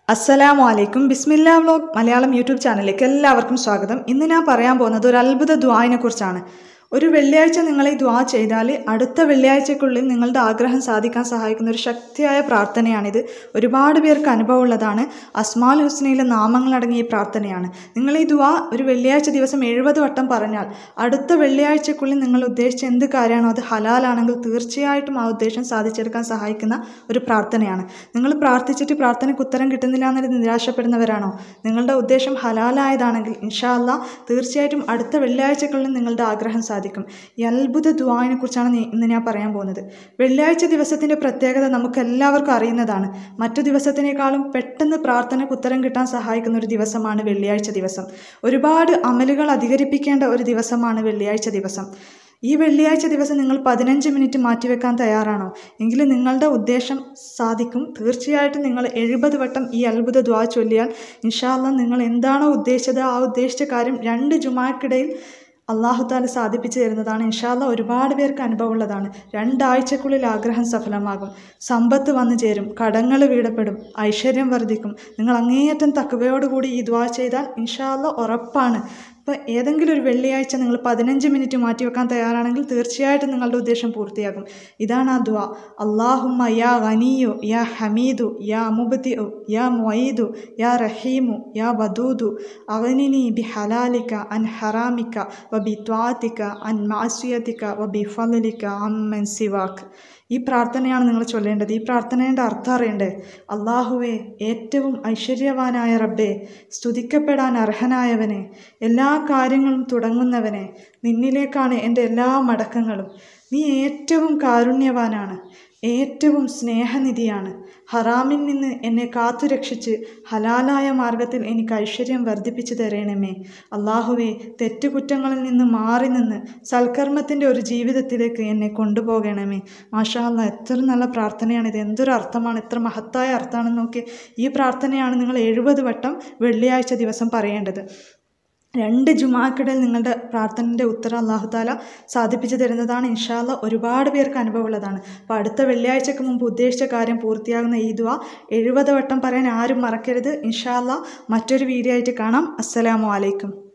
അസ്സലാമു അലൈക്കും ബിസ്മില്ല vlog Malayalam YouTube ചാനലിലേക്ക് എല്ലാവർക്കും സ്വാഗതം ഇന്ന് ഞാൻ പറയാൻ പോകുന്നത് ഒരു അത്ഭുത ദ്വായിനെ കുറിച്ചാണ് ഒരു വെള്ളിയാഴ്ച നിങ്ങൾ ഈ ദ്വാ ചെയ്താൽ അടുത്ത വെള്ളിയാഴ്ചക്കുള്ളിൽ നിങ്ങളുടെ ആഗ്രഹം സാധിക്കാൻ സഹായിക്കുന്ന ഒരു ശക്തിയായ പ്രാർത്ഥനയാണിത് ഒരുപാട് പേർക്ക് അനുഭവമുള്ളതാണ് അസ്മാൽ ഹുസ്നയിലെ നാമങ്ങളടങ്ങിയ ഈ പ്രാർത്ഥനയാണ് നിങ്ങൾ ഈ ദ്വാ ഒരു വെള്ളിയാഴ്ച ദിവസം എഴുപത് വട്ടം പറഞ്ഞാൽ അടുത്ത വെള്ളിയാഴ്ചക്കുള്ളിൽ നിങ്ങൾ ഉദ്ദേശിച്ച എന്ത് കാര്യമാണോ അത് ഹലാലാണെങ്കിൽ തീർച്ചയായിട്ടും ആ ഉദ്ദേശം സാധിച്ചെടുക്കാൻ സഹായിക്കുന്ന ഒരു പ്രാർത്ഥനയാണ് നിങ്ങൾ പ്രാർത്ഥിച്ചിട്ട് പ്രാർത്ഥനയ്ക്ക് ഉത്തരം കിട്ടുന്നില്ല എന്നൊരു നിരാശപ്പെടുന്നവരാണോ നിങ്ങളുടെ ഉദ്ദേശം ഹലാലായതാണെങ്കിൽ ഇൻഷാ അല്ലാ തീർച്ചയായിട്ടും അടുത്ത വെള്ളിയാഴ്ചക്കുള്ളിൽ നിങ്ങളുടെ ആഗ്രഹം സാധിക്കും ഈ അത്ഭുത ദ്വാവിനെ കുറിച്ചാണ് നീ- ഇന്ന് ഞാൻ പറയാൻ പോകുന്നത് വെള്ളിയാഴ്ച ദിവസത്തിൻ്റെ പ്രത്യേകത നമുക്ക് എല്ലാവർക്കും അറിയുന്നതാണ് മറ്റു ദിവസത്തിനേക്കാളും പെട്ടെന്ന് പ്രാർത്ഥനയ്ക്ക് ഉത്തരം കിട്ടാൻ സഹായിക്കുന്ന ഒരു ദിവസമാണ് വെള്ളിയാഴ്ച ദിവസം ഒരുപാട് അമലുകൾ അധികരിപ്പിക്കേണ്ട ഒരു ദിവസമാണ് വെള്ളിയാഴ്ച ദിവസം ഈ വെള്ളിയാഴ്ച ദിവസം നിങ്ങൾ പതിനഞ്ച് മിനിറ്റ് മാറ്റിവെക്കാൻ തയ്യാറാണോ എങ്കിൽ നിങ്ങളുടെ ഉദ്ദേശം സാധിക്കും തീർച്ചയായിട്ടും നിങ്ങൾ എഴുപത് വട്ടം ഈ അത്ഭുത ദ്വാ ചൊല്ലിയാൽ ഇൻഷാല്ല നിങ്ങൾ എന്താണോ ഉദ്ദേശിച്ചത് ആ ഉദ്ദേശിച്ച കാര്യം രണ്ട് ജുമാക്കിടയിൽ അള്ളാഹു താല സാധിപ്പിച്ചു തരുന്നതാണ് ഇൻഷാല്ല ഒരുപാട് പേർക്ക് അനുഭവമുള്ളതാണ് രണ്ടാഴ്ചക്കുള്ളിൽ ആഗ്രഹം സഫലമാകും സമ്പത്ത് വന്നു ചേരും കടങ്ങൾ വീടപ്പെടും ഐശ്വര്യം വർദ്ധിക്കും നിങ്ങൾ അങ്ങേയറ്റം തക്കവയോടുകൂടി ഈ ദ്വാ ചെയ്താൽ ഇൻഷാല്ല ഉറപ്പാണ് ഇപ്പോൾ ഏതെങ്കിലും ഒരു വെള്ളിയാഴ്ച നിങ്ങൾ പതിനഞ്ച് മിനിറ്റ് മാറ്റിവെക്കാൻ തയ്യാറാണെങ്കിൽ തീർച്ചയായിട്ടും നിങ്ങളുടെ ഉദ്ദേശം പൂർത്തിയാകും ഇതാണ് ആ ദ്വാ അള്ളാഹുമ്മ യാ ഗനിയു യാ ഹമീദു യാ മുബ്ദിഉ യാ മൊയ്ദു യാ റഹീമു യാ വദൂദു അഗ്നിനി ബി ഹലാലിക അൻ ഹറാമിക വ ബി ത്വാത്തിക അൻ മാസിയത്തിക വ ബി ഫലിക അമ്മൻ സിവാക്ക് ഈ പ്രാർത്ഥനയാണ് നിങ്ങൾ ചൊല്ലേണ്ടത് ഈ പ്രാർത്ഥനയുടെ അർത്ഥം അറിയണ്ടേ അള്ളാഹുവെ ഏറ്റവും ഐശ്വര്യവാനായ റബ്ബേ സ്തുതിക്കപ്പെടാൻ അർഹനായവനെ എല്ലാ കാര്യങ്ങളും തുടങ്ങുന്നവനെ നിന്നിലേക്കാണ് എൻ്റെ എല്ലാ മടക്കങ്ങളും നീ ഏറ്റവും കാരുണ്യവാനാണ് ഏറ്റവും സ്നേഹനിധിയാണ് ഹറാമിൽ നിന്ന് എന്നെ കാത്തുരക്ഷിച്ച് ഹലാലായ മാർഗത്തിൽ എനിക്ക് ഐശ്വര്യം വർദ്ധിപ്പിച്ചു തരണമേ അള്ളാഹുവെ തെറ്റുകുറ്റങ്ങളിൽ നിന്ന് മാറി നിന്ന് സൽക്കർമ്മത്തിൻ്റെ ഒരു ജീവിതത്തിലേക്ക് എന്നെ കൊണ്ടുപോകണമേ മാഷാ അല്ലാ എത്ര നല്ല പ്രാർത്ഥനയാണ് ഇത് എന്തൊരു അർത്ഥമാണ് എത്ര മഹത്തായ അർത്ഥമാണെന്ന് നോക്കി ഈ പ്രാർത്ഥനയാണ് നിങ്ങൾ എഴുപത് വട്ടം വെള്ളിയാഴ്ച ദിവസം പറയേണ്ടത് രണ്ട് ജുമാക്കിടയിൽ നിങ്ങളുടെ പ്രാർത്ഥനയുടെ ഉത്തരം അള്ളാഹു താല സാധിപ്പിച്ചു തരുന്നതാണ് ഇൻഷാല്ല ഒരുപാട് പേർക്ക് അനുഭവമുള്ളതാണ് അപ്പോൾ അടുത്ത വെള്ളിയാഴ്ചക്ക് മുമ്പ് ഉദ്ദേശിച്ച കാര്യം പൂർത്തിയാകുന്ന ഈ ദുവ എഴുപത് വട്ടം പറയാൻ ആരും മറക്കരുത് ഇൻഷാല്ല മറ്റൊരു വീഡിയോ ആയിട്ട് കാണാം അസ്സലാമു അലൈക്കും